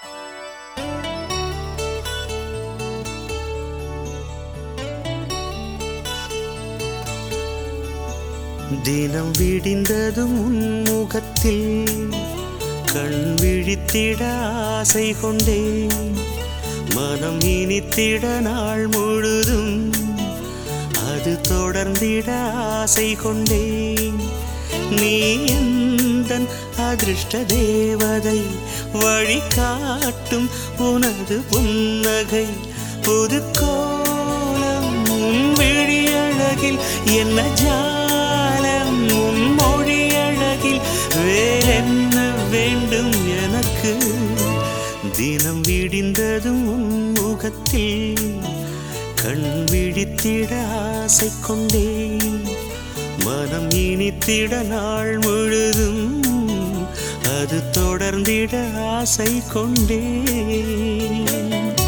தினம் விடிந்ததும் உன்முகத்தில் கண் விழித்திட ஆசை கொண்டேன் மனம் இனித்திட நாள் முழுதும் அது தொடர்ந்திட ஆசை கொண்டேன் நீ எந்தன் அதிர்ஷ்ட தேவதை வழிகாட்டும் உனது புன்னகை புது கோலம் உன் விழியழகில் என்ன ஜாலம் உன் மொழி அழகில் வேறென்ன வேண்டும் எனக்கு தினம் விடிந்ததும் உன் முகத்தில் கண் விழித்திட ஆசை கொண்டேன் மனம் இனித்திட நாள் முழுதும் அது தொடர்ந்திட ஆசை கொண்டேன்